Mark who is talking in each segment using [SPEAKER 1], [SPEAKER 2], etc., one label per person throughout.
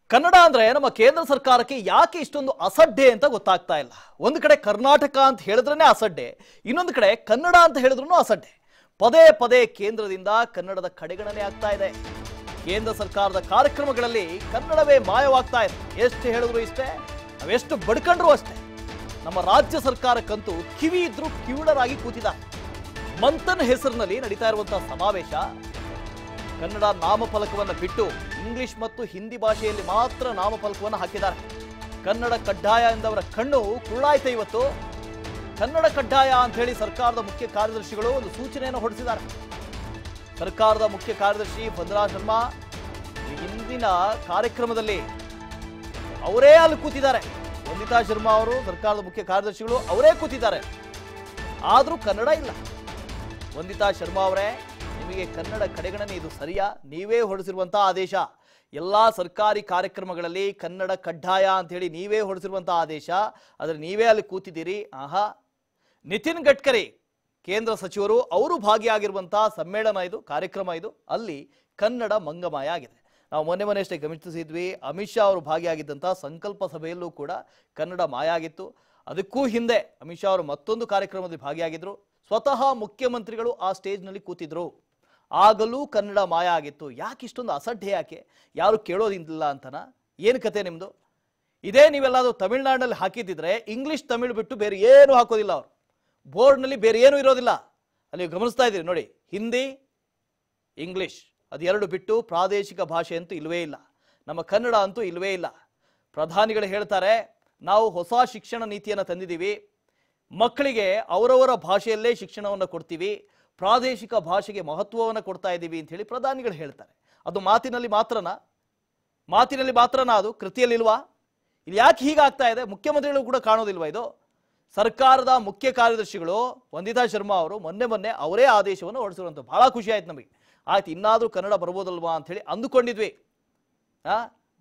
[SPEAKER 1] ಕನ್ನಡ ಅಂದ್ರೆ ನಮ್ಮ ಕೇಂದ್ರ ಸರ್ಕಾರಕ್ಕೆ ಯಾಕೆ ಇಷ್ಟೊಂದು ಅಸಡ್ಡೆ ಅಂತ ಗೊತ್ತಾಗ್ತಾ ಇಲ್ಲ ಒಂದು ಕಡೆ ಕರ್ನಾಟಕ ಅಂತ ಹೇಳಿದ್ರೇನೆ ಅಸಡ್ಡೆ ಇನ್ನೊಂದು ಕಡೆ ಕನ್ನಡ ಅಂತ ಹೇಳಿದ್ರು ಅಸಡ್ಡೆ ಪದೇ ಪದೇ ಕೇಂದ್ರದಿಂದ ಕನ್ನಡದ ಕಡೆಗಣನೆ ಆಗ್ತಾ ಇದೆ ಕೇಂದ್ರ ಸರ್ಕಾರದ ಕಾರ್ಯಕ್ರಮಗಳಲ್ಲಿ ಕನ್ನಡವೇ ಮಾಯವಾಗ್ತಾ ಇದೆ ಎಷ್ಟು ಹೇಳಿದ್ರು ಇಷ್ಟೇ ನಾವೆಷ್ಟು ಬಡ್ಕೊಂಡ್ರು ಅಷ್ಟೇ ನಮ್ಮ ರಾಜ್ಯ ಸರ್ಕಾರಕ್ಕಂತೂ ಕಿವಿ ಇದ್ರೂ ಕಿವುಡರಾಗಿ ಕೂತಿದ್ದಾರೆ ಮಂಥನ್ ಹೆಸರಿನಲ್ಲಿ ನಡೀತಾ ಇರುವಂತಹ ಸಮಾವೇಶ ಕನ್ನಡ ನಾಮಫಲಕವನ್ನು ಬಿಟ್ಟು ಇಂಗ್ಲಿಷ್ ಮತ್ತು ಹಿಂದಿ ಭಾಷೆಯಲ್ಲಿ ಮಾತ್ರ ನಾಮಫಲಕವನ್ನು ಹಾಕಿದ್ದಾರೆ ಕನ್ನಡ ಕಡ್ಡಾಯ ಎಂದವರ ಕಣ್ಣು ಕುರುಡಾಯ್ತು ಇವತ್ತು ಕನ್ನಡ ಕಡ್ಡಾಯ ಅಂತ ಹೇಳಿ ಸರ್ಕಾರದ ಮುಖ್ಯ ಕಾರ್ಯದರ್ಶಿಗಳು ಒಂದು ಸೂಚನೆಯನ್ನು ಹೊರಡಿಸಿದ್ದಾರೆ ಸರ್ಕಾರದ ಮುಖ್ಯ ಕಾರ್ಯದರ್ಶಿ ಭದ್ರಾ ಶರ್ಮಾ ಈ ಹಿಂದಿನ ಕಾರ್ಯಕ್ರಮದಲ್ಲಿ ಅವರೇ ಅಲ್ಲಿ ಕೂತಿದ್ದಾರೆ ವಂದಿತಾ ಶರ್ಮಾ ಅವರು ಸರ್ಕಾರದ ಮುಖ್ಯ ಕಾರ್ಯದರ್ಶಿಗಳು ಅವರೇ ಕೂತಿದ್ದಾರೆ ಆದರೂ ಕನ್ನಡ ಇಲ್ಲ ವಂದಿತಾ ಶರ್ಮಾ ಅವರೇ ನಿಮಗೆ ಕನ್ನಡ ಕಡೆಗಣನೆ ಇದು ಸರಿಯಾ ನೀವೇ ಹೊರಡಿಸಿರುವಂತಹ ಆದೇಶ ಎಲ್ಲಾ ಸರ್ಕಾರಿ ಕಾರ್ಯಕ್ರಮಗಳಲ್ಲಿ ಕನ್ನಡ ಕಡ್ಡಾಯ ಅಂತ ಹೇಳಿ ನೀವೇ ಹೊರಡಿಸಿರುವಂತಹ ಆದೇಶ ಆದರೆ ನೀವೇ ಅಲ್ಲಿ ಕೂತಿದ್ದೀರಿ ಆಹಾ ನಿತಿನ್ ಗಡ್ಕರಿ ಕೇಂದ್ರ ಸಚಿವರು ಅವರು ಭಾಗಿಯಾಗಿರುವಂತಹ ಸಮ್ಮೇಳನ ಇದು ಕಾರ್ಯಕ್ರಮ ಇದು ಅಲ್ಲಿ ಕನ್ನಡ ಮಂಗಮಾಯ ಆಗಿದೆ ನಾವು ಮೊನ್ನೆ ಮೊನ್ನೆ ಅಷ್ಟೇ ಗಮನಿಸಿದ್ವಿ ಅಮಿತ್ ಶಾ ಅವರು ಭಾಗಿಯಾಗಿದ್ದಂತಹ ಸಂಕಲ್ಪ ಸಭೆಯಲ್ಲೂ ಕೂಡ ಕನ್ನಡ ಮಾಯ ಆಗಿತ್ತು ಅದಕ್ಕೂ ಹಿಂದೆ ಅಮಿತ್ ಶಾ ಅವರು ಮತ್ತೊಂದು ಕಾರ್ಯಕ್ರಮದಲ್ಲಿ ಭಾಗಿಯಾಗಿದ್ರು ಸ್ವತಃ ಮುಖ್ಯಮಂತ್ರಿಗಳು ಆ ಸ್ಟೇಜ್ನಲ್ಲಿ ಕೂತಿದ್ರು ಆಗಲೂ ಕನ್ನಡ ಮಾಯ ಆಗಿತ್ತು ಯಾಕೆ ಇಷ್ಟೊಂದು ಅಸಡ್ಡೆ ಯಾಕೆ ಯಾರು ಕೇಳೋದಿಲ್ಲ ಅಂತನ ಏನು ಕತೆ ನಿಮ್ಮದು ಇದೇ ನೀವೆಲ್ಲಾದ್ರೂ ತಮಿಳ್ನಾಡಿನಲ್ಲಿ ಹಾಕಿದ್ದಿದ್ರೆ ಇಂಗ್ಲಿಷ್ ತಮಿಳ್ ಬಿಟ್ಟು ಬೇರೆ ಏನು ಹಾಕೋದಿಲ್ಲ ಅವರು ಬೋರ್ಡ್ನಲ್ಲಿ ಬೇರೆ ಏನೂ ಇರೋದಿಲ್ಲ ಅಲ್ಲಿ ನೀವು ಗಮನಿಸ್ತಾ ಇದ್ದೀರಿ ನೋಡಿ ಹಿಂದಿ ಇಂಗ್ಲಿಷ್ ಅದೆರಡು ಬಿಟ್ಟು ಪ್ರಾದೇಶಿಕ ಭಾಷೆ ಅಂತೂ ಇಲ್ವೇ ಇಲ್ಲ ನಮ್ಮ ಕನ್ನಡ ಅಂತೂ ಇಲ್ವೇ ಇಲ್ಲ ಪ್ರಧಾನಿಗಳು ಹೇಳ್ತಾರೆ ನಾವು ಹೊಸ ಶಿಕ್ಷಣ ನೀತಿಯನ್ನು ತಂದಿದ್ದೀವಿ ಮಕ್ಕಳಿಗೆ ಅವರವರ ಭಾಷೆಯಲ್ಲೇ ಶಿಕ್ಷಣವನ್ನು ಕೊಡ್ತೀವಿ ಪ್ರಾದೇಶಿಕ ಭಾಷೆಗೆ ಮಹತ್ವವನ್ನು ಕೊಡ್ತಾ ಇದ್ದೀವಿ ಅಂತ ಹೇಳಿ ಪ್ರಧಾನಿಗಳು ಹೇಳ್ತಾರೆ ಅದು ಮಾತಿನಲ್ಲಿ ಮಾತ್ರನಾ ಮಾತಿನಲ್ಲಿ ಮಾತ್ರನಾ ಅದು ಕೃತಿಯಲ್ಲಿಲ್ವಾ ಇಲ್ಲಿ ಯಾಕೆ ಹೀಗಾಗ್ತಾ ಇದೆ ಮುಖ್ಯಮಂತ್ರಿಗಳು ಕೂಡ ಕಾಣೋದಿಲ್ವಾ ಇದು ಸರ್ಕಾರದ ಮುಖ್ಯ ಕಾರ್ಯದರ್ಶಿಗಳು ವಂದಿತಾ ಶರ್ಮಾ ಅವರು ಮೊನ್ನೆ ಮೊನ್ನೆ ಅವರೇ ಆದೇಶವನ್ನು ಹೊರಡಿಸಿರುವಂಥ ಬಹಳ ಖುಷಿ ಆಯ್ತು ನಮಗೆ ಆಯ್ತು ಇನ್ನಾದರೂ ಕನ್ನಡ ಬರ್ಬೋದಲ್ವಾ ಅಂತ ಹೇಳಿ ಅಂದುಕೊಂಡಿದ್ವಿ ಆ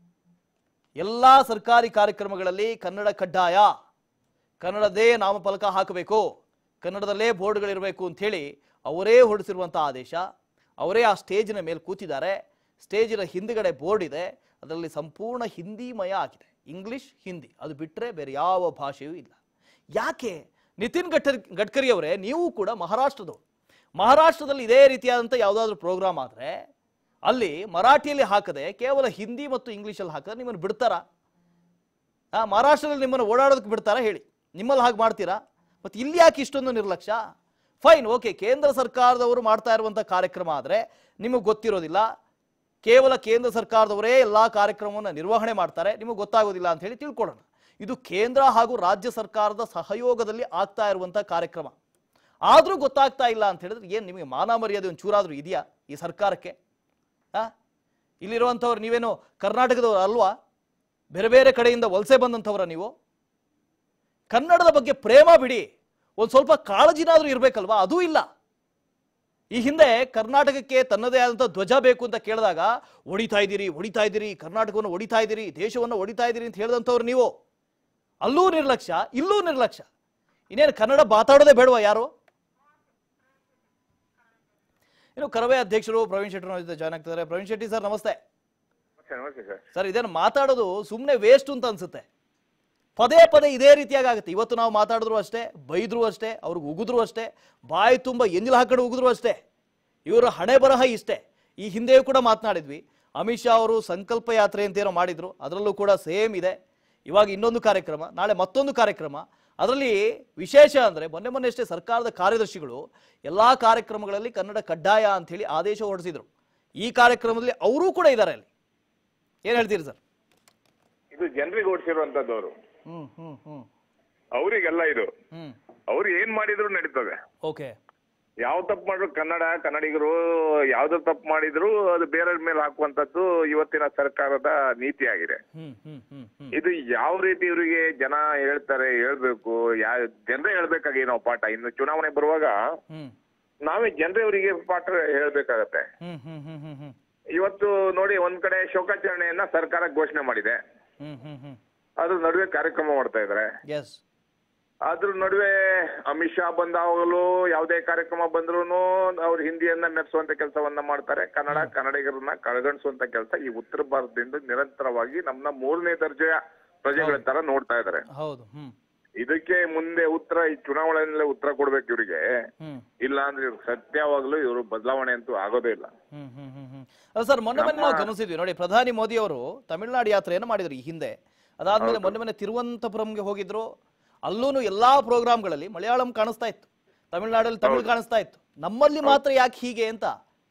[SPEAKER 1] ಎಲ್ಲ ಸರ್ಕಾರಿ ಕಾರ್ಯಕ್ರಮಗಳಲ್ಲಿ ಕನ್ನಡ ಕಡ್ಡಾಯ ಕನ್ನಡದೇ ನಾಮಫಲಕ ಹಾಕಬೇಕು ಕನ್ನಡದಲ್ಲೇ ಬೋರ್ಡ್ಗಳಿರಬೇಕು ಅಂಥೇಳಿ ಅವರೇ ಹೊರಡಿಸಿರುವಂಥ ಆದೇಶ ಅವರೇ ಆ ಸ್ಟೇಜಿನ ಮೇಲೆ ಕೂತಿದ್ದಾರೆ ಸ್ಟೇಜಿನ ಹಿಂದುಗಡೆ ಬೋರ್ಡ್ ಇದೆ ಅದರಲ್ಲಿ ಸಂಪೂರ್ಣ ಹಿಂದಿಮಯ ಆಗಿದೆ ಇಂಗ್ಲಿಷ್ ಹಿಂದಿ ಅದು ಬಿಟ್ಟರೆ ಬೇರೆ ಯಾವ ಭಾಷೆಯೂ ಇಲ್ಲ ಯಾಕೆ ನಿತಿನ್ ಗಡ್ಕರಿ ಗಡ್ಕರಿ ಅವರೇ ನೀವು ಕೂಡ ಮಹಾರಾಷ್ಟ್ರದವರು ಮಹಾರಾಷ್ಟ್ರದಲ್ಲಿ ಇದೇ ರೀತಿಯಾದಂಥ ಯಾವುದಾದ್ರೂ ಪ್ರೋಗ್ರಾಮ್ ಆದರೆ ಅಲ್ಲಿ ಮರಾಠಿಯಲ್ಲಿ ಹಾಕದೆ ಕೇವಲ ಹಿಂದಿ ಮತ್ತು ಇಂಗ್ಲೀಷಲ್ಲಿ ಹಾಕಿದ್ರೆ ನಿಮ್ಮನ್ನು ಬಿಡ್ತಾರಾ ಆ ಮಹಾರಾಷ್ಟ್ರದಲ್ಲಿ ನಿಮ್ಮನ್ನು ಓಡಾಡೋದಕ್ಕೆ ಬಿಡ್ತಾರಾ ಹೇಳಿ ನಿಮ್ಮಲ್ಲಿ ಹಾಗೆ ಮಾಡ್ತೀರಾ ಮತ್ತು ಇಲ್ಲಿ ಯಾಕೆ ಇಷ್ಟೊಂದು ನಿರ್ಲಕ್ಷ್ಯ ಫೈನ್ ಓಕೆ ಕೇಂದ್ರ ಸರ್ಕಾರದವರು ಮಾಡ್ತಾ ಇರುವಂಥ ಕಾರ್ಯಕ್ರಮ ಆದರೆ ನಿಮಗೆ ಗೊತ್ತಿರೋದಿಲ್ಲ ಕೇವಲ ಕೇಂದ್ರ ಸರ್ಕಾರದವರೇ ಎಲ್ಲ ಕಾರ್ಯಕ್ರಮವನ್ನು ನಿರ್ವಹಣೆ ಮಾಡ್ತಾರೆ ನಿಮಗೆ ಗೊತ್ತಾಗೋದಿಲ್ಲ ಅಂತ ಹೇಳಿ ತಿಳ್ಕೊಳ್ಳೋಣ ಇದು ಕೇಂದ್ರ ಹಾಗೂ ರಾಜ್ಯ ಸರ್ಕಾರದ ಸಹಯೋಗದಲ್ಲಿ ಆಗ್ತಾ ಇರುವಂಥ ಕಾರ್ಯಕ್ರಮ ಆದರೂ ಗೊತ್ತಾಗ್ತಾ ಇಲ್ಲ ಅಂತ ಹೇಳಿದ್ರೆ ಏನು ನಿಮಗೆ ಮಾನ ಮರ್ಯಾದೆ ಒಂದು ಚೂರಾದರೂ ಇದೆಯಾ ಈ ಸರ್ಕಾರಕ್ಕೆ ಆ ಇಲ್ಲಿರುವಂಥವ್ರು ನೀವೇನು ಕರ್ನಾಟಕದವರು ಅಲ್ವಾ ಬೇರೆ ಬೇರೆ ಕಡೆಯಿಂದ ವಲಸೆ ಬಂದಂಥವ್ರ ನೀವು ಕನ್ನಡದ ಬಗ್ಗೆ ಪ್ರೇಮ ಬಿಡಿ ಒಂದು ಸ್ವಲ್ಪ ಕಾಳಜಿನಾದ್ರೂ ಇರಬೇಕಲ್ವಾ ಅದೂ ಇಲ್ಲ ಈ ಹಿಂದೆ ಕರ್ನಾಟಕಕ್ಕೆ ತನ್ನದೇ ಆದಂಥ ಧ್ವಜ ಬೇಕು ಅಂತ ಕೇಳಿದಾಗ ಹೊಡಿತಾ ಇದ್ದೀರಿ ಹೊಡಿತಾ ಇದ್ದೀರಿ ಕರ್ನಾಟಕವನ್ನು ಹೊಡಿತಾ ಇದ್ದೀರಿ ದೇಶವನ್ನು ಹೊಡಿತಾ ಇದ್ದೀರಿ ಅಂತ ಹೇಳಿದಂಥವ್ರು ನೀವು ಅಲ್ಲೂ ನಿರ್ಲಕ್ಷ್ಯ ಇಲ್ಲೂ ನಿರ್ಲಕ್ಷ್ಯ ಇನ್ನೇನು ಕನ್ನಡ ಮಾತಾಡೋದೇ ಬೇಡವಾ ಯಾರು ಇನ್ನು ಕರವೇ ಅಧ್ಯಕ್ಷರು ಪ್ರವೀಣ್ ಶೆಟ್ಟಿ ನಮ್ಮ ಜೊತೆ ಜಾಯ್ನ್ ಆಗ್ತಿದ್ದಾರೆ ಪ್ರವೀಣ್ ಶೆಟ್ಟಿ ಸರ್ ನಮಸ್ತೆ
[SPEAKER 2] ನಮಸ್ತೆ ನಮಸ್ತೆ ಸರ್
[SPEAKER 1] ಸರ್ ಇದೇನು ಮಾತಾಡೋದು ಸುಮ್ಮನೆ ವೇಸ್ಟ್ ಅಂತ ಅನ್ಸುತ್ತೆ ಪದೇ ಪದೇ ಇದೇ ರೀತಿಯಾಗಿ ಆಗುತ್ತೆ ಇವತ್ತು ನಾವು ಮಾತಾಡಿದ್ರು ಅಷ್ಟೇ ಬೈದ್ರು ಅಷ್ಟೇ ಅವ್ರಿಗೆ ಉಗಿದ್ರು ಅಷ್ಟೇ ಬಾಯಿ ತುಂಬ ಎಂಜಲು ಹಾಕೊಂಡು ಉಗಿದ್ರು ಅಷ್ಟೇ ಇವರ ಹಣೆ ಬರಹ ಇಷ್ಟೇ ಈ ಹಿಂದೆಯೂ ಕೂಡ ಮಾತನಾಡಿದ್ವಿ ಅಮಿತ್ ಶಾ ಅವರು ಸಂಕಲ್ಪ ಯಾತ್ರೆ ಅಂತ ಏನೋ ಮಾಡಿದ್ರು ಅದರಲ್ಲೂ ಕೂಡ ಸೇಮ್ ಇದೆ ಇವಾಗ ಇನ್ನೊಂದು ಕಾರ್ಯಕ್ರಮ ನಾಳೆ ಮತ್ತೊಂದು ಕಾರ್ಯಕ್ರಮ ಅದರಲ್ಲಿ ವಿಶೇಷ ಅಂದರೆ ಮೊನ್ನೆ ಮೊನ್ನೆ ಅಷ್ಟೇ ಸರ್ಕಾರದ ಕಾರ್ಯದರ್ಶಿಗಳು ಎಲ್ಲ ಕಾರ್ಯಕ್ರಮಗಳಲ್ಲಿ ಕನ್ನಡ ಕಡ್ಡಾಯ ಅಂಥೇಳಿ ಆದೇಶ ಹೊರಡಿಸಿದ್ರು ಈ ಕಾರ್ಯಕ್ರಮದಲ್ಲಿ ಅವರೂ ಕೂಡ ಇದ್ದಾರೆ ಅಲ್ಲಿ ಏನು ಹೇಳ್ತೀರಿ ಸರ್
[SPEAKER 2] ಇದು ಜನರಿಗೆ ಓಡಿಸಿರುವಂತದ್ದವರು
[SPEAKER 1] ಹ್ಞೂ ಹ್ಞೂ ಹ್ಞೂ
[SPEAKER 2] ಅವರಿಗೆಲ್ಲ ಇದು
[SPEAKER 1] ಹ್ಞೂ
[SPEAKER 2] ಅವ್ರು ಏನ್ ಮಾಡಿದ್ರು ನಡೀತದೆ
[SPEAKER 1] ಓಕೆ
[SPEAKER 2] ಯಾವ ತಪ್ಪು ಮಾಡಿದ್ರು ಕನ್ನಡ ಕನ್ನಡಿಗರು ಯಾವ್ದು ತಪ್ಪು ಮಾಡಿದ್ರು ಅದು ಬೇರೆಯವ್ರ ಮೇಲೆ ಹಾಕುವಂತದ್ದು ಇವತ್ತಿನ ಸರ್ಕಾರದ ನೀತಿ ಆಗಿದೆ
[SPEAKER 1] ಹ್ಮ್ ಹ್ಮ್ ಹ್ಮ್ ಹ್ಮ್
[SPEAKER 2] ಇದು ಯಾವ ರೀತಿ ಇವರಿಗೆ ಜನ ಹೇಳ್ತಾರೆ ಹೇಳ್ಬೇಕು ಯಾ ಜನರೇ ಹೇಳ್ಬೇಕಾಗಿ ನಾವು ಪಾಠ ಇನ್ನು ಚುನಾವಣೆ ಬರುವಾಗ
[SPEAKER 1] ಹ್ಮ್
[SPEAKER 2] ನಾವೇ ಜನರೇ ಅವರಿಗೆ ಪಾಠ ಹೇಳ್ಬೇಕಾಗತ್ತೆ
[SPEAKER 1] ಹ್ಮ್ ಹ್ಮ್ ಹ್ಮ್ ಹ್ಮ್ ಹ್ಮ್
[SPEAKER 2] ಇವತ್ತು ನೋಡಿ ಒಂದ್ ಕಡೆ ಶೋಕಾಚರಣೆಯನ್ನ ಸರ್ಕಾರ ಘೋಷಣೆ ಮಾಡಿದೆ
[SPEAKER 1] ಹ್ಮ್ ಹ್ಮ್ ಹ್ಮ್
[SPEAKER 2] ಅದ್ರ ನಡುವೆ ಕಾರ್ಯಕ್ರಮ ಮಾಡ್ತಾ ಇದಾರೆ
[SPEAKER 1] ಎಸ್
[SPEAKER 2] ಅದ್ರ ನಡುವೆ ಅಮಿತ್ ಶಾ ಬಂದಾಗಲೂ ಯಾವುದೇ ಕಾರ್ಯಕ್ರಮ ಬಂದ್ರು ಅವ್ರು ಹಿಂದಿಯನ್ನ ಮೆರೆಸುವಂತ ಕೆಲಸವನ್ನ ಮಾಡ್ತಾರೆ ಕನ್ನಡ ಕನ್ನಡಿಗರನ್ನ ಕಡೆಗಣಿಸುವಂತ ಕೆಲಸ ಈ ಉತ್ತರ ಭಾರತದಿಂದ ನಿರಂತರವಾಗಿ ನಮ್ಮನ್ನ ಮೂರನೇ ದರ್ಜೆಯ ಪ್ರಜೆಗಳ ತರ ನೋಡ್ತಾ ಇದ್ದಾರೆ
[SPEAKER 1] ಹೌದು ಹ್ಮ್
[SPEAKER 2] ಇದಕ್ಕೆ ಮುಂದೆ ಉತ್ತರ ಈ ಚುನಾವಣೆಯಲ್ಲೇ ಉತ್ತರ ಕೊಡ್ಬೇಕು ಇವರಿಗೆ
[SPEAKER 1] ಹ್ಮ್
[SPEAKER 2] ಇಲ್ಲ ಅಂದ್ರೆ ಇವ್ರು ಸತ್ಯವಾಗ್ಲೂ ಇವರು ಬದಲಾವಣೆ ಅಂತೂ ಆಗೋದೇ ಇಲ್ಲ
[SPEAKER 1] ಹ್ಮ್ ಹ್ಮ್ ಹ್ಮ್ ಹ್ಮ್ ಅದು ಸರ್ ಮೊನ್ನೆ ಮೊನ್ನೆ ನಾವು ಗಮನಿಸಿದ್ವಿ ನೋಡಿ ಪ್ರಧಾನಿ ಮೋದಿ ಅವರು ತಮಿಳುನಾಡು ಯಾತ್ರೆಯನ್ನು ಮಾಡಿದ್ರು ಈ ಹಿಂದೆ ಅದಾದ್ಮೇಲೆ ಮೊನ್ನೆ ಮೊನ್ನೆ ತಿರುವನಂತಪುರಂಗೆ ಹೋಗಿದ್ರು ಅಲ್ಲೂ ಎಲ್ಲಾ ಪ್ರೋಗ್ರಾಮ್ಗಳಲ್ಲಿ ಮಲಯಾಳಂ ಕಾಣಿಸ್ತಾ ಇತ್ತು ತಮಿಳುನಾಡಲ್ಲಿ ತಮಿಳು ಕಾಣಿಸ್ತಾ ಇತ್ತು ನಮ್ಮಲ್ಲಿ ಮಾತ್ರ ಯಾಕೆ ಹೀಗೆ ಅಂತ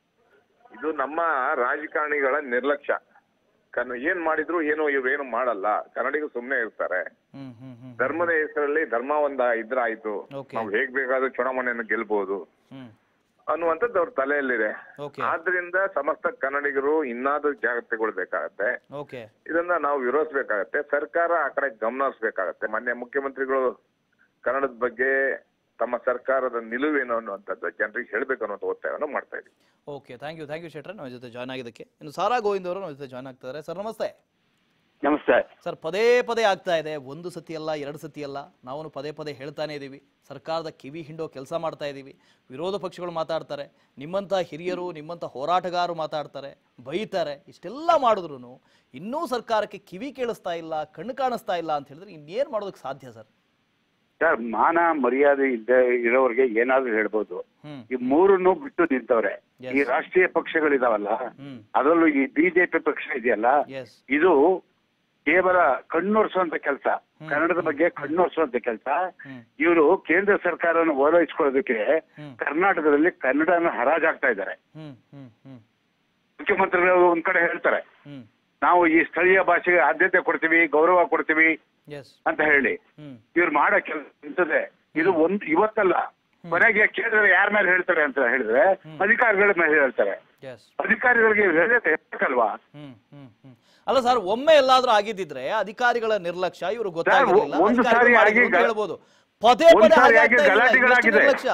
[SPEAKER 2] ಇದು ನಮ್ಮ ರಾಜಕಾರಣಿಗಳ ನಿರ್ಲಕ್ಷ್ಯ ಕನ್ನ ಏನ್ ಮಾಡಿದ್ರು ಏನು ಇವ್ರೇನು ಮಾಡಲ್ಲ ಕನ್ನಡಿಗರು ಸುಮ್ನೆ ಇರ್ತಾರೆ
[SPEAKER 1] ಹ್ಮ್ ಹ್ಮ್ ಹ್ಮ್
[SPEAKER 2] ಧರ್ಮದ ಹೆಸರಲ್ಲಿ ಧರ್ಮ ಒಂದ ಇದ್ರ ಆಯ್ತು
[SPEAKER 1] Okay.
[SPEAKER 2] ನಾವು ಹೇಗ್ ಬೇಕಾದ್ರೂ ಚುನಾವಣೆಯನ್ನು ಗೆಲ್ಬಹುದು
[SPEAKER 1] ಹ್ಮ್
[SPEAKER 2] ಅನ್ನುವಂಥದ್ದು ಅವ್ರ ತಲೆಯಲ್ಲಿದೆ
[SPEAKER 1] ಓಕೆ
[SPEAKER 2] ಆದ್ರಿಂದ ಸಮಸ್ತ ಕನ್ನಡಿಗರು ಇನ್ನಾದ್ರೂ ಜಾಗ್ರತೆಗೊಳ್ಬೇಕಾಗತ್ತೆ
[SPEAKER 1] ಓಕೆ
[SPEAKER 2] ಇದನ್ನ ನಾವು ವಿರೋಧಿಸಬೇಕಾಗತ್ತೆ ಸರ್ಕಾರ ಆ ಕಡೆ ಗಮನ ಹರಿಸ್ಬೇಕಾಗತ್ತೆ ಮೊನ್ನೆ ಮುಖ್ಯಮಂತ್ರಿಗಳು ಕನ್ನಡದ ಬಗ್ಗೆ ತಮ್ಮ ಸರ್ಕಾರದ ನಿಲುವೇನು ಅನ್ನುವಂಥದ್ದು ಜನರಿಗೆ ಹೇಳ್ಬೇಕು ಅನ್ನುವಂಥ ಒತ್ತಾಯವನ್ನು ಮಾಡ್ತಾ ಇದ್ದೀವಿ
[SPEAKER 1] okay thank you thank you ಶೆಟ್ರೆ ನಮ್ಮ ಜೊತೆ ಜಾಯ್ನ್ ಆಗಿದ್ದಕ್ಕೆ ಇನ್ನು ಸಾರಾ ಗೋವಿಂದ್ ಅವರು ನಮ್ಮ ಜೊತೆ ಜಾಯ್ನ್ ಆಗ್ತಾರೆ ಸರ್ ನಮಸ್ತೆ
[SPEAKER 3] ನಮಸ್ತೆ
[SPEAKER 1] ಸರ್ ಪದೇ ಪದೇ ಆಗ್ತಾ ಇದೆ ಒಂದು ಸತಿ ಅಲ್ಲ ಎರಡು ಸತಿ ಅಲ್ಲ ನಾವು ಪದೇ ಪದೇ ಹೇಳ್ತಾನೆ ಇದ್ದೀವಿ ಸರ್ಕಾರದ ಕಿವಿ ಹಿಂಡೋ ಕೆಲಸ ಮಾಡ್ತಾ ಇದ್ದೀವಿ ವಿರೋಧ ಪಕ್ಷಗಳು ಮಾತಾಡ್ತಾರೆ ನಿಮ್ಮಂಥ ಹಿರಿಯರು ನಿಮ್ಮಂಥ ಹೋರಾಟಗಾರರು ಮಾತಾಡ್ತಾರೆ ಬೈತಾರೆ ಇಷ್ಟೆಲ್ಲ ಮಾಡಿದ್ರು ಇನ್ನೂ ಸರ್ಕಾರಕ್ಕೆ ಕಿವಿ ಕೇಳಿಸ್ತಾ ಇಲ್ಲ ಕಣ್ಣು ಕಾಣಿಸ್ತಾ ಇಲ್ಲ ಅಂತ ಹೇಳಿದ್ರೆ ಇನ್ನೇನು ಮಾಡೋದಕ್ಕೆ ಸಾಧ್ಯ ಸರ್
[SPEAKER 3] ಸರ್ ಮಾನ ಮರ್ಯಾದೆ ಇದ್ದ ಇರೋರಿಗೆ ಏನಾದ್ರೂ ಹೇಳ್ಬೋದು
[SPEAKER 1] ಹ್ಮ್
[SPEAKER 3] ಈ ಮೂರನ್ನು ಬಿಟ್ಟು ನಿಂತವ್ರೆ
[SPEAKER 1] Yes.
[SPEAKER 3] ಈ ರಾಷ್ಟ್ರೀಯ ಪಕ್ಷಗಳಿದಾವಲ್ಲ
[SPEAKER 1] ಹ್ಮ್
[SPEAKER 3] ಅದರಲ್ಲೂ ಈ ಬಿಜೆಪಿ ಪಕ್ಷ ಇದೆಯಲ್ಲ
[SPEAKER 1] ಎಸ್
[SPEAKER 3] ಇದು ಕೇವಲ ಕಣ್ಣೊರ್ಸುವಂತ ಕೆಲಸ ಕನ್ನಡದ ಬಗ್ಗೆ ಕಣ್ಣೊರ್ಸುವಂತ ಕೆಲಸ
[SPEAKER 1] ಹ್ಮ್
[SPEAKER 3] ಇವರು ಕೇಂದ್ರ ಸರ್ಕಾರವನ್ನು ಓಲೈಸ್ಕೊಳ್ಳೋದಕ್ಕೆ
[SPEAKER 1] ಹ್ಮ್.
[SPEAKER 3] ಕರ್ನಾಟಕದಲ್ಲಿ ಕನ್ನಡನ ಹರಾಜಾಗ್ತಾ ಇದ್ದಾರೆ
[SPEAKER 1] ಹ್ಮ್ ಹ್ಮ್ ಹ್ಮ್
[SPEAKER 3] ಮುಖ್ಯಮಂತ್ರಿಗಳು ಒಂದ್ ಕಡೆ ಹೇಳ್ತಾರೆ
[SPEAKER 1] ಹ್ಮ್
[SPEAKER 3] ನಾವು ಈ ಸ್ಥಳೀಯ ಭಾಷೆಗೆ ಆದ್ಯತೆ ಕೊಡ್ತೀವಿ ಗೌರವ ಕೊಡ್ತೀವಿ
[SPEAKER 1] ಎಸ್
[SPEAKER 3] ಅಂತ ಹೇಳಿ
[SPEAKER 1] ಹ್ಮ್
[SPEAKER 3] ಇವ್ರು ಮಾಡೋ ಕೆಲಸ ಇಂಥದ್ದೇ ಇದು ಒಂದ್ ಇವತ್ತಲ್ಲ ಕೊನೆಗೆ ಕೇಳಿದ್ರೆ ಯಾರ ಮೇಲೆ ಹೇಳ್ತಾರೆ ಅಂತ ಹೇಳಿದ್ರೆ ಅಧಿಕಾರಿಗಳ ಮೇಲೆ ಹೇಳ್ತಾರೆ
[SPEAKER 1] ಎಸ್
[SPEAKER 3] ಅಧಿಕಾರಿಗಳಿಗೆ ಹೇಳಿದ್ರೆ ಹೇಳ್ಬೇಕಲ್ವಾ
[SPEAKER 1] ಹ್ಮ್ ಹ್ಮ್ ಹ್ಮ್ ಅಲ್ಲ ಸರ್ ಒಮ್ಮೆ ಎಲ್ಲಾದ್ರೂ ಆಗಿದ್ದಿದ್ರೆ ಅಧಿಕಾರಿಗಳ ನಿರ್ಲಕ್ಷ್ಯ ಇವರು ಗೊತ್ತಾಗಿರಲಿಲ್ಲ
[SPEAKER 3] ಒಂದು
[SPEAKER 1] ಅಧಿಕಾರಿಗಳು
[SPEAKER 3] ಸಾರಿ
[SPEAKER 1] ಮಾಡಿದ್ರು
[SPEAKER 3] ಆಗಿ
[SPEAKER 1] ಅಂತ
[SPEAKER 3] ಗ-
[SPEAKER 1] ಹೇಳ್ಬೋದು ಪದೇ
[SPEAKER 3] ಒಂದು
[SPEAKER 1] ಪದೇ
[SPEAKER 3] ಸಾರಿ
[SPEAKER 1] ಹಾಗೆ
[SPEAKER 3] ಆಗಿ
[SPEAKER 1] ಆಗ್ತಾ ಇದೆಯಲ್ಲ,
[SPEAKER 3] ಗಲಾಟೆಗಳಾಗಿದೆ.
[SPEAKER 1] ಇನ್ನೆಷ್ಟು ನಿರ್ಲಕ್ಷ್ಯ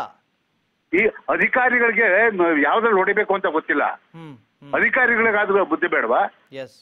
[SPEAKER 3] ಈ ಅಧಿಕಾರಿಗಳಿಗೆ ಮ- ಯಾವ್ದ್ರಲ್ಲಿ ಹೊಡಿಬೇಕು ಅಂತ ಗೊತ್ತಿಲ್ಲ
[SPEAKER 1] ಹ್ಮ್ ಹ್ಮ್
[SPEAKER 3] ಅಧಿಕಾರಿಗಳಿಗಾದ್ರೂ ಬುದ್ಧಿ ಬೇಡವಾ
[SPEAKER 1] ಎಸ್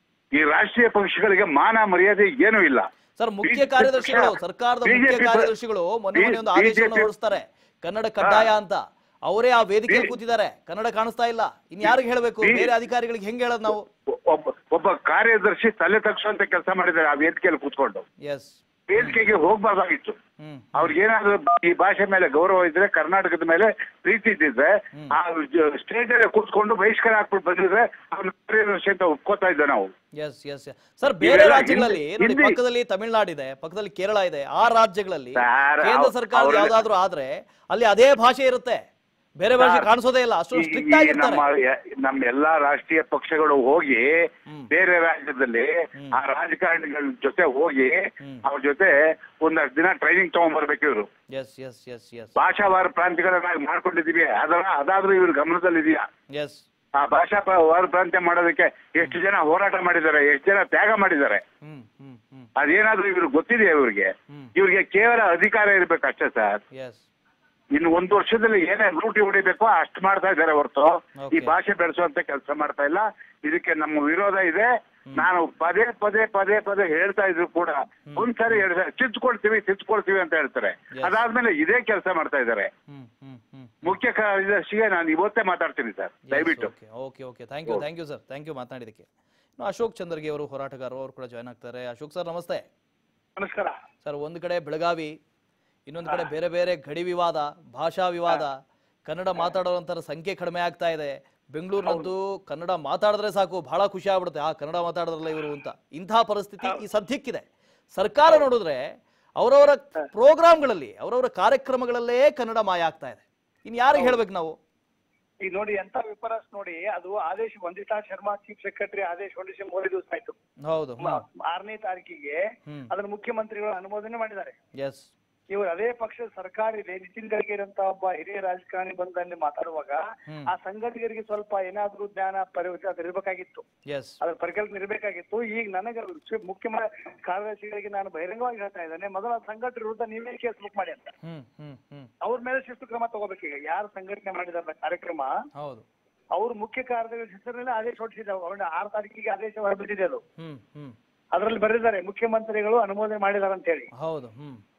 [SPEAKER 3] ಈ ರಾಷ್ಟ್ರೀಯ ಪಕ್ಷಗಳಿಗೆ ಮಾನ ಮರ್ಯಾದೆ ಏನೂ ಇಲ್ಲ
[SPEAKER 1] ಸರ್ ಮುಖ್ಯ
[SPEAKER 3] BJP
[SPEAKER 1] ಕಾರ್ಯದರ್ಶಿಗಳು
[SPEAKER 3] ಪಕ್ಷ-
[SPEAKER 1] ಸರ್ಕಾರದ
[SPEAKER 3] BJP
[SPEAKER 1] ಮುಖ್ಯ
[SPEAKER 3] ಪ-
[SPEAKER 1] ಕಾರ್ಯದರ್ಶಿಗಳು ಮೊನ್ನೆ ಮೊನ್ನೆ ಒಂದು ಆದೇಶವನ್ನು
[SPEAKER 3] BJP
[SPEAKER 1] ಹೊರಡಿಸ್ತಾರೆ ಕನ್ನಡ ಕಡ್ಡಾಯ ಅಂತ ಅವರೇ ಆ ವೇದಿಕೆಯಲ್ಲಿ ಕೂತಿದ್ದಾರೆ ಕನ್ನಡ ಕಾಣಿಸ್ತಾ ಇಲ್ಲ ಇನ್ ಯಾರಿಗೆ ಹೇಳ್ಬೇಕು
[SPEAKER 3] ಬಿ-
[SPEAKER 1] ಬೇರೆ ಅಧಿಕಾರಿಗಳಿಗೆ ಹೆಂಗ್ ಹೇಳೋದು ನಾವು
[SPEAKER 3] ಒಬ್ಬ ಒಬ್ಬ ಕಾರ್ಯದರ್ಶಿ ತಲೆ ತಗ್ಸುವಂತ ಕೆಲಸ ಮಾಡಿದ್ದಾರೆ ಆ ವೇದಿಕೆಯಲ್ಲಿ ಕೂತ್ಕೊಂಡು
[SPEAKER 1] ಎಸ್
[SPEAKER 3] ವೇದಿಕೆಗೆ ಹೋಗ್ಬಾರ್ದಾಗಿತ್ತು
[SPEAKER 1] ಹ್ಮ್
[SPEAKER 3] ಅವ್ರಿಗೇನಾದ್ರೂ ಈ ಭಾಷೆ ಮೇಲೆ ಗೌರವ ಇದ್ರೆ ಕರ್ನಾಟಕದ ಮೇಲೆ ಪ್ರೀತಿ ಇದ್ದಿದ್ರೆ ಆ ಸ್ಟೇಜ್ ಅಲ್ಲೇ ಕೂತ್ಕೊಂಡು ಬಹಿಷ್ಕಾರ ಹಾಕ್ಬಿಟ್ಟು ಬಂದಿದ್ರೆ ಅವ್ರ ಕಾರ್ಯದರ್ಶಿ ಅಂತ ಒಪ್ಕೋತಾ ಇದ್ದೆ ನಾವು
[SPEAKER 1] ಎಸ್ ಎಸ್ ಸರ್ ಬೇರೆ
[SPEAKER 3] ಇವೆಲ್ಲ
[SPEAKER 1] ರಾಜ್ಯಗಳಲ್ಲಿ
[SPEAKER 3] ಹಿಂದಿ-
[SPEAKER 1] ನೋಡಿ
[SPEAKER 3] ಹಿಂದಿ-
[SPEAKER 1] ಪಕ್ಕದಲ್ಲಿ ತಮಿಳುನಾಡಿದೆ ಪಕ್ಕದಲ್ಲಿ ಕೇರಳ ಇದೆ ಆ ರಾಜ್ಯಗಳಲ್ಲಿ
[SPEAKER 3] ಸರ್,
[SPEAKER 1] ಕೇಂದ್ರ
[SPEAKER 3] ಅವ್-
[SPEAKER 1] ಸರ್ಕಾರ
[SPEAKER 3] ಅವ್ರಲ್ಲಿ-
[SPEAKER 1] ಯಾವ್ದಾದ್ರು ಆದ್ರೆ ಅಲ್ಲಿ ಅದೇ ಭಾಷೆ ಇರುತ್ತೆ ಬೇರೆ ಭಾಷೆ
[SPEAKER 3] ಸರ್,
[SPEAKER 1] ಕಾಣಿಸೋದೇ ಇಲ್ಲ ಅಷ್ಟು
[SPEAKER 3] ಈ-
[SPEAKER 1] ಸ್ಟ್ರಿಕ್ಟ್
[SPEAKER 3] ಈ
[SPEAKER 1] ಆಗಿರ್ತಾರೆ
[SPEAKER 3] ನಮ್ಮ ಎ- ನಮ್ಮ ಎಲ್ಲಾ ರಾಷ್ಟ್ರೀಯ ಪಕ್ಷಗಳು ಹೋಗಿ
[SPEAKER 1] ಹ್ಮ್.
[SPEAKER 3] ಬೇರೆ ರಾಜ್ಯದಲ್ಲಿ ಆ ರಾಜಕಾರಣಿಗಳ ಜೊತೆ ಹೋಗಿ
[SPEAKER 1] ಹ್ಮ್.
[SPEAKER 3] ಅವ್ರ ಜೊತೆ ಒಂದಷ್ಟು ದಿನ ಟ್ರೈನಿಂಗ್ ತಗೊಂಡ್ಬರ್ಬೇಕು ಇವರು
[SPEAKER 1] ಎಸ್ ಎಸ್ ಎಸ್ ಎಸ್
[SPEAKER 3] ಭಾಷಾವಾರ ಪ್ರಾಂತ್ಯಗಳನ್ನ ಮಾಡ್ಕೊಂಡಿದೀವಿ ಅದರ ಅದಾದ್ರೂ ಇವ್ರ ಗಮನದಲ್ಲಿದೆಯಾ
[SPEAKER 1] ಎಸ್
[SPEAKER 3] ಆ ಭಾಷಾ ಪ- ವಾರ ಪ್ರಾಂತ್ಯ ಮಾಡೋದಕ್ಕೆ ಎಷ್ಟು ಜನ ಹೋರಾಟ ಮಾಡಿದ್ದಾರೆ ಎಷ್ಟು ಜನ ತ್ಯಾಗ ಮಾಡಿದ್ದಾರೆ
[SPEAKER 1] ಹ್ಮ್ ಹ್ಮ್ ಹ್ಮ್
[SPEAKER 3] ಅದೇನಾದ್ರೂ ಇವ್ರಿಗೆ ಗೊತ್ತಿದೆಯಾ ಇವ್ರಿಗೆ
[SPEAKER 1] ಹ್ಮ್.
[SPEAKER 3] ಇವ್ರಿಗೆ ಕೇವಲ ಅಧಿಕಾರ ಇರ್ಬೇಕು ಅಷ್ಟೇ ಸರ್
[SPEAKER 1] ಎಸ್
[SPEAKER 3] ಇನ್ನು ಒಂದು ವರ್ಷದಲ್ಲಿ ಏನೇ ಲೂಟಿ ಹೊಡಿಬೇಕೋ ಅಷ್ಟು ಮಾಡ್ತಾ ಇದ್ದಾರೆ ಹೊರತು ಈ
[SPEAKER 1] Okay.
[SPEAKER 3] ಭಾಷೆ ಬೆಳೆಸುವಂತ ಕೆಲಸ ಮಾಡ್ತಾ ಇಲ್ಲ ಇದಕ್ಕೆ ನಮ್ಮ ವಿರೋಧ ಇದೆ ನಾನು ಪದೇ ಪದೇ ಪದೇ ಪದೇ ಹೇಳ್ತಾ ಇದ್ರು ಕೂಡ ಒಂದ್ಸರಿ ಎರಡು ಸರಿ ಚಿಚ್ಕೊಳ್ತೀವಿ ಚಿಚ್ಕೊಳ್ತೀವಿ ಅಂತ ಹೇಳ್ತಾರೆ
[SPEAKER 1] Yes.
[SPEAKER 3] ಅದಾದ್ಮೇಲೆ ಇದೇ ಕೆಲಸ ಮಾಡ್ತಾ ಇದ್ದಾರೆ
[SPEAKER 1] ಹ್ಮ್ ಹ್ಮ್ ಹ್ಮ್
[SPEAKER 3] ಮುಖ್ಯ ಕಾರ್ಯದರ್ಶಿಗೆ ನಾನು ಇವತ್ತೇ ಮಾತಾಡ್ತೀನಿ ಸರ್ ದಯವಿಟ್ಟು
[SPEAKER 1] okay okay okay thank you thank you sir thank you ಮಾತನಾಡಿದಕ್ಕೆ ಇನ್ನು ಅಶೋಕ್ ಚಂದ್ರಗಿ ಅವರು ಹೋರಾಟಗಾರರು ಅವರು ಕೂಡ ಜಾಯ್ನ್ ಆಗ್ತಾರೆ ಅಶೋಕ್ ಸರ್ ನಮಸ್ತೆ
[SPEAKER 4] ನಮಸ್ಕಾರ
[SPEAKER 1] ಸರ್ ಒಂದು ಕಡೆ ಬೆಳಗಾವಿ ಇನ್ನೊಂದು ಕಡೆ ಬೇರೆ ಬೇರೆ ಗಡಿ ವಿವಾದ ಭಾಷಾ ವಿವಾದ ಕನ್ನಡ ಮಾತಾಡೋರಂತರ ಸಂಖ್ಯೆ ಕಡಿಮೆ ಆಗ್ತಾ ಇದೆ ಬೆಂಗಳೂರಿನಂತೂ ಕನ್ನಡ ಮಾತಾಡಿದ್ರೆ ಸಾಕು ಬಹಳ ಖುಷಿ ಆಗ್ಬಿಡುತ್ತೆ ಆ ಕನ್ನಡ ಮಾತಾಡಿದ್ರಲ್ಲ ಇವರು ಅಂತ ಇಂತಹ ಪರಿಸ್ಥಿತಿ ಈ ಸದ್ಯಕ್ಕಿದೆ ಸರ್ಕಾರ ನೋಡಿದ್ರೆ ಅವರವರ ಪ್ರೋಗ್ರಾಮ್ಗಳಲ್ಲಿ ಅವರವರ ಕಾರ್ಯಕ್ರಮಗಳಲ್ಲೇ ಕನ್ನಡ ಮಾಯ ಆಗ್ತಾ ಇದೆ ಇನ್ ಯಾರಿಗೆ ಹೇಳ್ಬೇಕು ನಾವು
[SPEAKER 4] ಈಗ ನೋಡಿ ಎಂತ ವಿಪರ್ಯಾಸ ನೋಡಿ ಅದು ಆದೇಶ ವಂದಿತಾ ಶರ್ಮಾ ಚೀಫ್ ಸೆಕ್ರೆಟರಿ ಆದೇಶ ಹೊರಡಿಸಿ ಮೂರೇ ದಿವಸ ಆಯ್ತು
[SPEAKER 1] ಹೌದು
[SPEAKER 4] ಆರನೇ ತಾರೀಕಿಗೆ
[SPEAKER 1] ಹ್ಮ್
[SPEAKER 4] ಅದನ್ನ ಮುಖ್ಯಮಂತ್ರಿಗಳು ಅನುಮೋದನೆ ಮಾಡಿದ್ದಾರೆ
[SPEAKER 1] ಎಸ್
[SPEAKER 4] ಇವರು ಅದೇ ಪಕ್ಷದ ಸರ್ಕಾರಿ ಇದೆ ನಿತಿನ್ ಗಡ್ಕರಿ ಅಂತ ಒಬ್ಬ ಹಿರಿಯ ರಾಜಕಾರಣಿ ಬಂದಲ್ಲಿ ಮಾತಾಡುವಾಗ
[SPEAKER 1] ಹ್ಮ್.
[SPEAKER 4] ಆ ಸಂಘಟಕರಿಗೆ ಸ್ವಲ್ಪ ಏನಾದ್ರೂ ಜ್ಞಾನ ಪರಿವರ್ತನೆ ಅದು ಇರ್ಬೇಕಾಗಿತ್ತು
[SPEAKER 1] ಎಸ್
[SPEAKER 4] ಅದ್ರ ಪರಿಕಲ್ಪನೆ ಇರಬೇಕಾಗಿತ್ತು ಈಗ ನನಗೆ ಚೀಫ್ ಮುಖ್ಯ ಕಾರ್ಯದರ್ಶಿಗಳಿಗೆ ನಾನು ಬಹಿರಂಗವಾಗಿ ಹೇಳ್ತಾ ಇದ್ದೇನೆ ಮೊದಲ ಸಂಘಟನೆ ವಿರುದ್ಧ ನೀವೇ ಕೇಸ್ ಬುಕ್ ಮಾಡಿ ಅಂತ
[SPEAKER 1] ಹ್ಮ್ ಹ್ಮ್ ಹ್ಮ್
[SPEAKER 4] ಅವ್ರ ಮೇಲೆ ಶಿಸ್ತು ಕ್ರಮ ತಗೋಬೇಕೀಗ ಯಾರು ಸಂಘಟನೆ ಮಾಡಿದಾರ ಕಾರ್ಯಕ್ರಮ
[SPEAKER 1] ಹೌದು
[SPEAKER 4] ಅವ್ರು ಮುಖ್ಯ ಕಾರ್ಯದರ್ಶಿ ಹೆಸರಲ್ಲಿ ಆದೇಶ ಹೊರಡಿಸಿದ್ದಾರೆ ಅವ್ರನ್ನ ಆರು ತಾರೀಕಿಗೆ ಆದೇಶ ಹೊರಬಿಟ್ಟಿದೆ ಅದು
[SPEAKER 1] ಹ್ಮ್ ಹ್ಮ್
[SPEAKER 4] ಅದರಲ್ಲಿ ಬರೆದಿದ್ದಾರೆ ಮುಖ್ಯಮಂತ್ರಿಗಳು ಅನುಮೋದನೆ ಮಾಡಿದಾರೆ ಅಂತ ಹೇಳಿ
[SPEAKER 1] ಹೌದು ಹ್ಮ್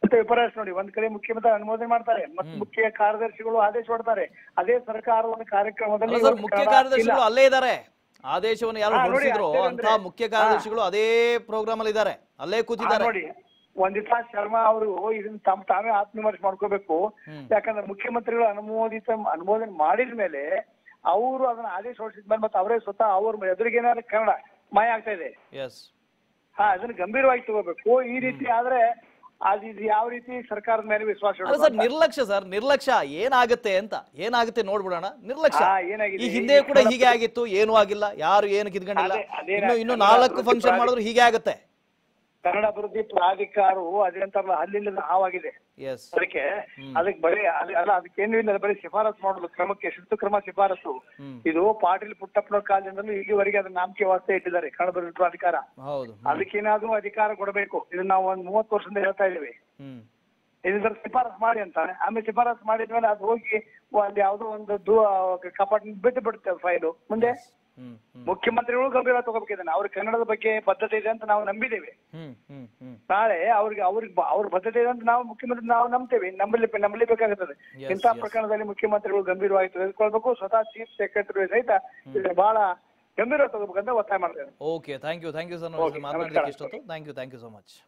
[SPEAKER 4] ಮತ್ತೆ ವಿಪರ್ಯಾಸ ನೋಡಿ ಒಂದ್ ಕಡೆ ಮುಖ್ಯಮಂತ್ರಿ ಅನುಮೋದನೆ ಮಾಡ್ತಾರೆ ಮತ್ತೆ ಮುಖ್ಯ ಕಾರ್ಯದರ್ಶಿಗಳು ಆದೇಶ ಹೊಡ್ತಾರೆ ಅದೇ ಸರ್ಕಾರ ಒಂದು ಕಾರ್ಯಕ್ರಮದಲ್ಲಿ
[SPEAKER 1] ಅಲ್ಲ ಸರ್
[SPEAKER 4] ಇವತ್ತು
[SPEAKER 1] ಮುಖ್ಯ
[SPEAKER 4] ಕನ್ನಡ
[SPEAKER 1] ಕಾರ್ಯದರ್ಶಿಗಳು
[SPEAKER 4] ಇಲ್ಲ.
[SPEAKER 1] ಅಲ್ಲೇ ಇದ್ದಾರೆ ಆದೇಶವನ್ನು ಯಾರು
[SPEAKER 4] ಹಾ, ನೋಡಿ,
[SPEAKER 1] ಹೊರಡಿಸಿದ್ರು
[SPEAKER 4] ಅಷ್ಟೇ
[SPEAKER 1] ಅಂತ
[SPEAKER 4] ಅಂದ್ರೆ-
[SPEAKER 1] ಮುಖ್ಯ ಕಾರ್ಯದರ್ಶಿಗಳು ಅದೇ ಪ್ರೋಗ್ರಾಮ್ ಅಲ್ಲಿ ಇದ್ದಾರೆ ಅಲ್ಲೇ
[SPEAKER 4] ಆ,
[SPEAKER 1] ಕೂತಿದ್ದಾರೆ
[SPEAKER 4] ನೋಡಿ ವಂದಿತಾ ಶರ್ಮಾ ಅವರು ಇದನ್ನ ತಮ್ಮ ತಾವೇ ಆತ್ಮವಿಮರ್ಶೆ ಮಾಡ್ಕೋಬೇಕು
[SPEAKER 1] ಹ್ಮ್.
[SPEAKER 4] ಯಾಕಂದ್ರೆ ಮುಖ್ಯಮಂತ್ರಿಗಳು ಅನುಮೋದಿತ ಅನುಮೋದನೆ ಮಾಡಿದ ಮೇಲೆ ಅವರು ಅದನ್ನ ಆದೇಶ ಹೊರಡಿಸಿದ್ಮೇಲೆ ಮತ್ತೆ ಅವರೇ ಸ್ವತಃ ಅವ್ರ ಎದುರಿಗೆ ಏನಾದ್ರು ಕನ್ನಡ ಮಾಯ ಆಗ್ತಾ ಇದೆ
[SPEAKER 1] ಎಸ್
[SPEAKER 4] ಹಾ ಅದನ್ನ ಗಂಭೀರವಾಗಿ ತಗೋಬೇಕು ಈ ರೀತಿ ಆದ್ರೆ ಅದು ಇದು ಯಾವ ರೀತಿ ಸರ್ಕಾರದ ಮೇಲೆ ವಿಶ್ವಾಸ
[SPEAKER 1] ಅಲ್ಲ
[SPEAKER 4] ಇಡೋದು
[SPEAKER 1] ಸರ್
[SPEAKER 4] ಅಂತ.
[SPEAKER 1] ನಿರ್ಲಕ್ಷ್ಯ ಸರ್ ನಿರ್ಲಕ್ಷ್ಯ ಏನಾಗುತ್ತೆ ಅಂತ ಏನಾಗುತ್ತೆ ನೋಡ್ಬಿಡೋಣ ನಿರ್ಲಕ್ಷ್ಯ
[SPEAKER 4] ಹಾ, ಏನಾಗಿದೆ?
[SPEAKER 1] ಈ ಹಿಂದೆ ಕೂಡ
[SPEAKER 4] ಈ
[SPEAKER 1] ಹೀಗೆ ಆಗಿತ್ತು ಏನೂ ಆಗಿಲ್ಲ ಯಾರು ಏನು ಕಿದ್ಕೊಂಡಿಲ್ಲ
[SPEAKER 4] ಅದೇ- ಅದೇ
[SPEAKER 1] ಇನ್ನು ಇನ್ನು
[SPEAKER 4] ಕನ್ನಡ
[SPEAKER 1] ನಾಲ್ಕು
[SPEAKER 4] ಅಭಿವೃದ್ಧಿ
[SPEAKER 1] ಫಂಕ್ಷನ್
[SPEAKER 4] ಪ್ರಾಧಿ-
[SPEAKER 1] ಮಾಡಿದ್ರು ಹೀಗೆ ಆಗುತ್ತೆ
[SPEAKER 4] ಕನ್ನಡ ಅಭಿವೃದ್ಧಿ ಪ್ರಾಧಿಕಾರವು ಅದೇ ಅಂತಾರಲ್ಲ ಹಲ್ಲಿಲ್ಲದ ಹಾವಾಗಿದೆ
[SPEAKER 1] ಎಸ್
[SPEAKER 4] ಅದಕ್ಕೆ ಅದಕ್ಕೆ ಬರೀ ಅದ್- ಅಲ್ಲ ಅದಕ್ಕೇನು ಇಲ್ಲ ಬರೀ ಶಿಫಾರಸು ಮಾಡೋದು ಕ್ರಮಕ್ಕೆ ಶಿಸ್ತು ಕ್ರಮ ಶಿಫಾರಸು
[SPEAKER 1] ಹ್ಮ್.
[SPEAKER 4] ಇದು ಪಾಟೀಲ್ ಪುಟ್ಟಪ್ಪನವ್ರ ಕಾಲದಿಂದಲೂ ಇಲ್ಲಿವರೆಗೆ ಅದನ್ನ ನಾಮಕೆ ವಾಸ್ತೆ ಇಟ್ಟಿದ್ದಾರೆ ಕನ್ನಡ ಅಭಿವೃದ್ಧಿ ಪ್ರಾಧಿಕಾರ
[SPEAKER 1] ಹೌದು
[SPEAKER 4] ಅದಕ್ಕೇನಾದ್ರೂ ಅಧಿಕಾರ ಕೊಡಬೇಕು ಇದನ್ನ ನಾವು ಒಂದ್ ಮೂವತ್ತು ವರ್ಷದಿಂದ ಹೇಳ್ತಾ ಇದೀವಿ
[SPEAKER 1] ಹ್ಮ್
[SPEAKER 4] ಇದನ್ನ ಶಿಫಾರಸು ಮಾಡಿ ಅಂತಾನೆ ಆಮೇಲೆ ಶಿಫಾರಸು ಮಾಡಿದ್ಮೇಲೆ ಅದು ಹೋಗಿ ಒಂದ್ ಯಾವ್ದೋ ಒಂದು ದೂ ಕಪಾಟ್ ಬಿಟ್ಟು ಬಿಡುತ್ತೆ ಫೈಲು ಮುಂದೆ
[SPEAKER 1] ಹ್ಮ್ ಹ್ಮ್
[SPEAKER 4] ಮುಖ್ಯಮಂತ್ರಿಗಳು ಗಂಭೀರ ತಗೋಬೇಕು ಇದನ್ನ ಅವ್ರಿಗೆ ಕನ್ನಡದ ಬಗ್ಗೆ ಬದ್ಧತೆ ಇದೆ ಅಂತ ನಾವು ನಂಬಿದ್ದೇವೆ
[SPEAKER 1] ಹ್ಮ್ ಹ್ಮ್ ಹ್ಮ್
[SPEAKER 4] ನಾಳೆ ಅವ್ರಿಗೆ ಅವ್ರಿಗೆ ಬ- ಅವ್ರ ಬದ್ಧತೆ ಇದೆ ಅಂತ ನಾವು ಮುಖ್ಯಮಂತ್ರಿ ನಾವು ನಂಬ್ತೇವೆ ನಂಬಲಿ ನಂಬಲೇಬೇಕಾಗುತ್ತದೆ
[SPEAKER 1] Yes,
[SPEAKER 4] ಇಂಥ
[SPEAKER 1] yes.
[SPEAKER 4] ಪ್ರಕರಣದಲ್ಲಿ ಮುಖ್ಯಮಂತ್ರಿಗಳು ಗಂಭೀರವಾಗಿ ತೆಗೆದುಕೊಳ್ಬೇಕು ಸ್ವತಃ ಚೀಫ್ ಸೆಕ್ರೆಟರಿ ಸಹಿತ ಇದನ್ನ ಬಹಳ ಗಂಭೀರ ತಗೋಬೇಕಂತ ಒತ್ತಾಯ ಮಾಡ್ತೇವೆ
[SPEAKER 1] okay thank you thank you sir
[SPEAKER 4] Okay,
[SPEAKER 1] ಮಾತನಾಡಲಿಕ್ಕೆ
[SPEAKER 4] ನಮಸ್ಕಾರ.
[SPEAKER 1] ಇಷ್ಟೊತ್ತು thank you thank you so much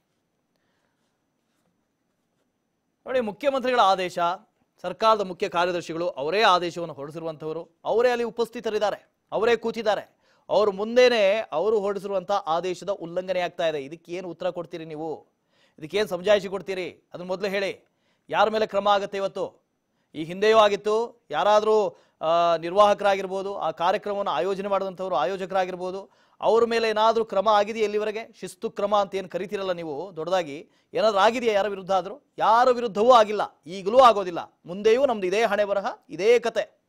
[SPEAKER 1] ನೋಡಿ ಮುಖ್ಯಮಂತ್ರಿಗಳ ಆದೇಶ ಸರ್ಕಾರದ ಮುಖ್ಯ ಕಾರ್ಯದರ್ಶಿಗಳು ಅವರೇ ಆದೇಶವನ್ನು ಹೊರಡಿಸಿರುವಂಥವರು ಅವರೇ ಅಲ್ಲಿ ಉಪಸ್ಥಿತರಿದ್ದಾರೆ ಅವರೇ ಕೂತಿದ್ದಾರೆ ಅವ್ರ ಮುಂದೆನೇ ಅವರು ಹೊರಡಿಸಿರುವಂಥ ಆದೇಶದ ಉಲ್ಲಂಘನೆ ಆಗ್ತಾ ಇದೆ ಇದಕ್ಕೇನು ಉತ್ತರ ಕೊಡ್ತೀರಿ ನೀವು ಇದಕ್ಕೇನು ಸಮಜಾಯಿಷಿ ಕೊಡ್ತೀರಿ ಅದನ್ನ ಮೊದಲು ಹೇಳಿ ಯಾರ ಮೇಲೆ ಕ್ರಮ ಆಗುತ್ತೆ ಇವತ್ತು ಈ ಹಿಂದೆಯೂ ಆಗಿತ್ತು ಯಾರಾದರೂ ನಿರ್ವಾಹಕರಾಗಿರ್ಬೋದು ಆ ಕಾರ್ಯಕ್ರಮವನ್ನು ಆಯೋಜನೆ ಮಾಡಿದಂಥವ್ರು ಆಯೋಜಕರಾಗಿರ್ಬೋದು ಅವ್ರ ಮೇಲೆ ಏನಾದರೂ ಕ್ರಮ ಆಗಿದೆಯಾ ಎಲ್ಲಿವರೆಗೆ ಶಿಸ್ತು ಕ್ರಮ ಅಂತ ಏನು ಕರಿತೀರಲ್ಲ ನೀವು ದೊಡ್ಡದಾಗಿ ಏನಾದರೂ ಆಗಿದೆಯಾ ಯಾರ ವಿರುದ್ಧ ಆದರೂ ಯಾರ ವಿರುದ್ಧವೂ ಆಗಿಲ್ಲ ಈಗಲೂ ಆಗೋದಿಲ್ಲ ಮುಂದೆಯೂ ನಮ್ದು ಇದೇ ಹಣೆ ಬರಹ ಇದೇ ಕತೆ